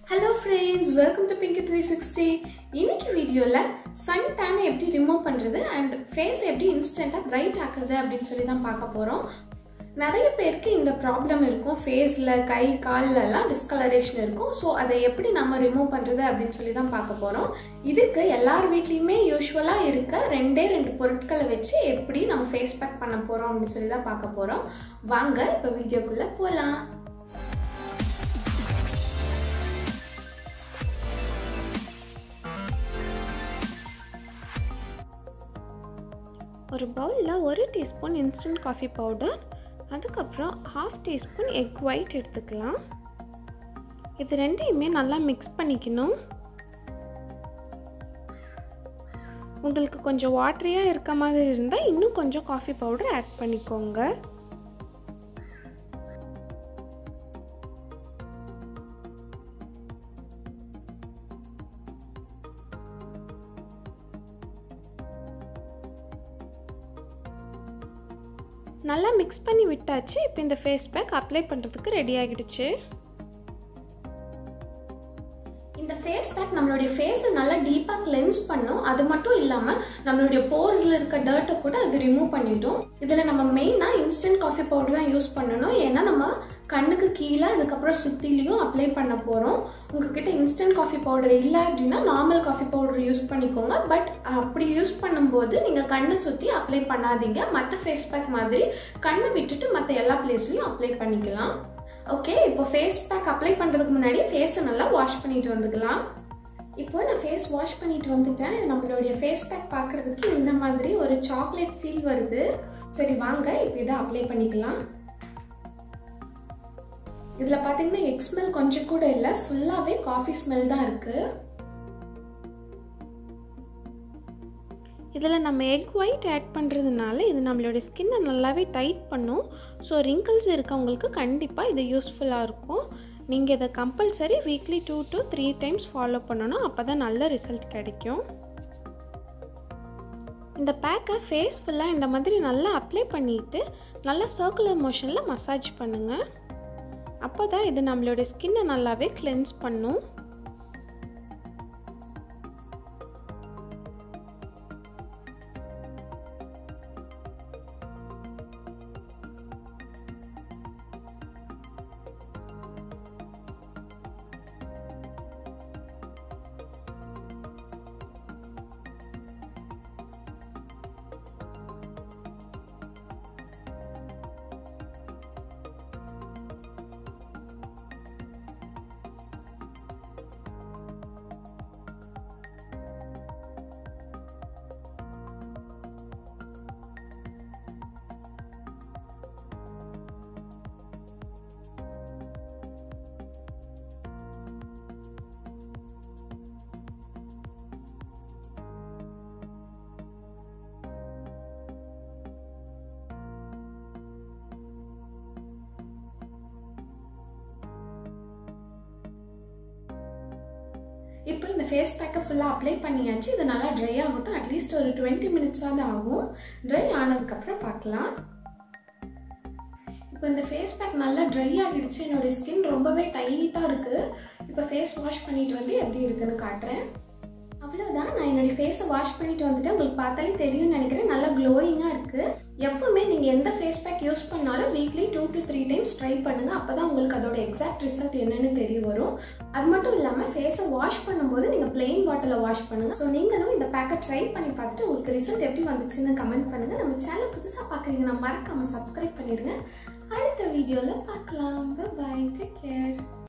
hello friends welcome to Pinky three sixty இன்னைக்கு வீடியோவில் Sun டேனை எப்படி ரிமூவ் பண்ணுறது அண்ட் ஃபேஸ் எப்படி இன்ஸ்டண்ட்டாக பிரைட் ஆக்குறது அப்படின்னு சொல்லி தான் பார்க்க போகிறோம் நிறைய பேருக்கு இந்த ப்ராப்ளம் இருக்கும் ஃபேஸில் கை கால்லலாம் டிஸ்கலரேஷன் இருக்கும் ஸோ அதை எப்படி நம்ம ரிமூவ் பண்ணுறது அப்படின்னு சொல்லி தான் பார்க்க போகிறோம் இதுக்கு எல்லார் வீட்லேயுமே யூஸ்வலாக இருக்க ரெண்டே ரெண்டு பொருட்களை வச்சு எப்படி நம்ம ஃபேஸ் பேக் பண்ண போகிறோம் அப்படின்னு சொல்லி தான் பார்க்க போகிறோம் வாங்க இப்போ வீடியோக்குள்ளே போகலாம் ஒரு பவுலில் ஒரு டீஸ்பூன் இன்ஸ்டன்ட் காஃபி பவுடர் அதுக்கப்புறம் ஹாஃப் டீஸ்பூன் எக் ஒயிட் எடுத்துக்கலாம் இது ரெண்டையுமே நல்லா மிக்ஸ் பண்ணிக்கணும் உங்களுக்கு கொஞ்சம் வாட்டரியாக இருக்க மாதிரி இருந்தால் இன்னும் கொஞ்சம் காஃபி பவுடர் ஆட் பண்ணிக்கோங்க நல்லா மிக்ஸ் பண்ணி விட்டாச்சு இப்போ இந்த ஃபேஸ் பேக் அப்ளை பண்ணுறதுக்கு ரெடி ஆகிடுச்சு இந்த ஃபேஸ் பேக் நம்மளுடைய ஃபேஸை நல்லா டீப்பாக கிளென்ஸ் பண்ணும் அது மட்டும் இல்லாமல் நம்மளுடைய போர்ஸில் இருக்க டர்ட்டை கூட அது ரிமூவ் பண்ணிடும் இதில் நம்ம மெயினாக இன்ஸ்டன்ட் காஃபி பவுடர் தான் யூஸ் பண்ணணும் ஏன்னா நம்ம கண்ணுக்கு கீழே அதுக்கப்புறம் சுற்றிலையும் அப்ளை பண்ண போகிறோம் உங்ககிட்ட இன்ஸ்டன்ட் காஃபி பவுடர் இல்லை அப்படின்னா நார்மல் காஃபி பவுடர் யூஸ் பண்ணிக்கோங்க பட் அப்படி யூஸ் பண்ணும்போது நீங்கள் கண்ணை சுற்றி அப்ளை பண்ணாதீங்க மற்ற ஃபேஸ் பேக் மாதிரி கண்ணை விட்டுட்டு மற்ற எல்லா பிளேஸ்லையும் அப்ளை பண்ணிக்கலாம் ஓகே இப்போ ஃபேஸ் பேக் அப்ளை பண்ணுறதுக்கு முன்னாடி ஃபேஸை நல்லா வாஷ் பண்ணிட்டு வந்துக்கலாம் இப்போ நான் ஃபேஸ் வாஷ் பண்ணிட்டு வந்துட்டேன் நம்மளுடைய ஃபேஸ் பேக் பார்க்குறதுக்கு இந்த மாதிரி ஒரு சாக்லேட் ஃபீல் வருது சரி வாங்க இப்போ இதை அப்ளை பண்ணிக்கலாம் இதில் பார்த்தீங்கன்னா எக் ஸ்மெல் கொஞ்சம் கூட இல்லை ஃபுல்லாகவே காஃபி ஸ்மெல் தான் இருக்குது இதில் நம்ம எக் ஒயிட் ஆட் பண்ணுறதுனால இது நம்மளோட ஸ்கின்னை நல்லாவே டைட் பண்ணும் ஸோ ரிங்கிள்ஸ் இருக்கவங்களுக்கு கண்டிப்பாக இது யூஸ்ஃபுல்லாக இருக்கும் நீங்கள் இதை compulsory weekly two to three times follow பண்ணணும் அப்போ தான் நல்ல ரிசல்ட் கிடைக்கும் இந்த பேக்கை ஃபேஸ் ஃபுல்லாக இந்த மாதிரி நல்லா அப்ளை பண்ணிவிட்டு நல்லா சர்க்குலர் மோஷனில் மசாஜ் பண்ணுங்கள் அப்போ தான் இது நம்மளோட ஸ்கின்னை நல்லாவே கிளென்ஸ் பண்ணும் இப்போ இந்த ஃபேஸ் பேக்கை ஃபுல்லாக அப்ளை பண்ணியாச்சு இது நல்லா ட்ரை ஆகட்டும் அட்லீஸ்ட் ஒரு டுவெண்ட்டி மினிட்ஸாவது ஆகும் ட்ரை ஆனதுக்கப்புறம் பார்க்கலாம் இப்போ இந்த ஃபேஸ் பேக் நல்லா ட்ரை ஆகிடுச்சு என்னுடைய ஸ்கின் ரொம்பவே டைட்டாக இருக்குது இப்போ ஃபேஸ் வாஷ் பண்ணிட்டு வந்து எப்படி இருக்குன்னு காட்டுறேன் அவ்வளோதான் நான் என்னுடைய ஃபேஸை வாஷ் பண்ணிட்டு வந்துட்டேன் உங்களுக்கு பார்த்தாலே தெரியும்னு நினைக்கிறேன் நல்லா க்ளோயிங்காக இருக்குது எப்பவுமே நீங்கள் எந்த ஃபேஸ் பேக் யூஸ் பண்ணாலும் weekly two to three times try பண்ணுங்கள் அப்போ தான் உங்களுக்கு அதோட எக்ஸாக்ட் ரிசல்ட் என்னன்னு தெரிய வரும் அது மட்டும் இல்லாமல் ஃபேஸை வாஷ் பண்ணும்போது நீங்கள் பிளெயின் வாட்டரில் வாஷ் பண்ணுங்கள் ஸோ நீங்களும் இந்த பேக்கை ட்ரை பண்ணி பார்த்துட்டு உங்களுக்கு ரிசல்ட் எப்படி வந்துச்சுன்னு கமெண்ட் பண்ணுங்கள் நம்ம சேனல் புதுசாக பார்க்குறீங்கன்னா மறக்காமல் சப்ஸ்கிரைப் பண்ணிடுங்க அடுத்த வீடியோவில் பார்க்கலாம் பாய் டேக் கேர்